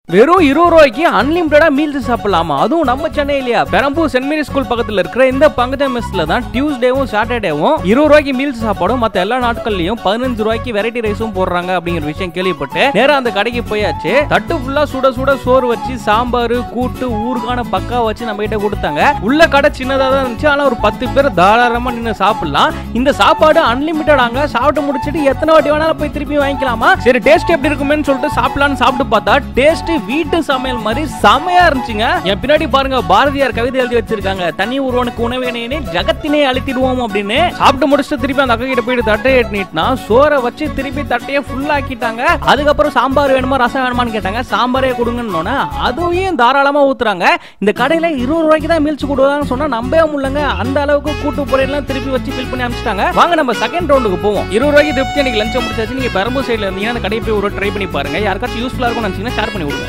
வெறும் இருபது ரூபாய்க்கு அன்லிமிட்டடா மீல்ஸ் சாப்பிடலாமா அதுவும் நம்ம சென்னையிலயா பெரம்பூர் சென்ட் மேரி ஸ்கூல் பக்கத்துல இருக்கிற இந்த பங்கஜ மெஸ்ல தான் டியூஸ்டேவும் சாட்டர்டேவும் இருபது ரூபாய்க்கு மீல்ஸ் சாப்பாடும் மத்த எல்லா நாட்கள்லயும் பதினஞ்சு ரூபாய்க்கு வெரைட்டி ரைஸும் போடுறாங்க அப்படிங்கிற விஷயம் கேள்விப்பட்டு நேரா அந்த கடைக்கு போயாச்சு தட்டு ஃபுல்லா சுட சுட சோறு வச்சு சாம்பார் கூட்டு ஊருக்கான பக்கா வச்சு நம்ம கிட்ட கொடுத்தாங்க உள்ள கடை சின்னதா தான் இருந்துச்சு ஆனா ஒரு பத்து பேர் தாராளமா நின்று சாப்பிடலாம் இந்த சாப்பாடு அன்லிமிட்டடாங்க சாப்பிட்டு முடிச்சிட்டு எத்தனை வாட்டி வேணாலும் போய் திருப்பி வாங்கிக்கலாமா சரி டேஸ்ட் எப்படி இருக்குமேன்னு சொல்லிட்டு சாப்பிடலாம்னு சாப்பிட்டு பார்த்தா டேஸ்ட் வீட்டு சமையல் மாதிரி செமையா இருந்துச்சுங்க என் பின்னாடி பாருங்க பாரதியார் கவிதை எழுதி வச்சிருக்காங்க தனி ஒருவனுக்கு உணவினே ஜகத்தினை அழித்திடுவோம் அப்படின்னு சாப்பிட்டு முடிச்சுட்டு திருப்பி அந்த அக்கா கிட்ட போயிட்டு தட்டையை நீட்டினா சோறை வச்சு திருப்பி தட்டையை ஃபுல் ஆக்கிட்டாங்க அதுக்கப்புறம் சாம்பார் வேணுமா ரசம் வேணுமான்னு கேட்டாங்க சாம்பாரே கொடுங்கன்னு அதுவும் தாராளமா ஊத்துறாங்க இந்த கடையில இருபது ரூபாய்க்கு தான் மீல்ஸ் கொடுக்குறாங்கன்னு சொன்னா நம்பவே முடியலங்க அந்த அளவுக்கு கூட்டு பொரியெல்லாம் திருப்பி வச்சு ஃபில் பண்ணி அனுப்பிச்சிட்டாங்க வாங்க நம்ம செகண்ட் ரவுண்டுக்கு போவோம் இருபது ரூபாய்க்கு திருப்தி எனக்கு லஞ்சம் முடிச்சாச்சு நீங்க பெரம்பூர் சைடுல இருந்தீங்கன்னா அந்த கடையை போய் ஒரு ட்ரை பண்ணி பாருங்க யாருக்காச்சும் யூஸ்ஃபுல்லா இருக்கும் நினைச்சீங்கன்னா ஷேர் பண்ணி விடுங்க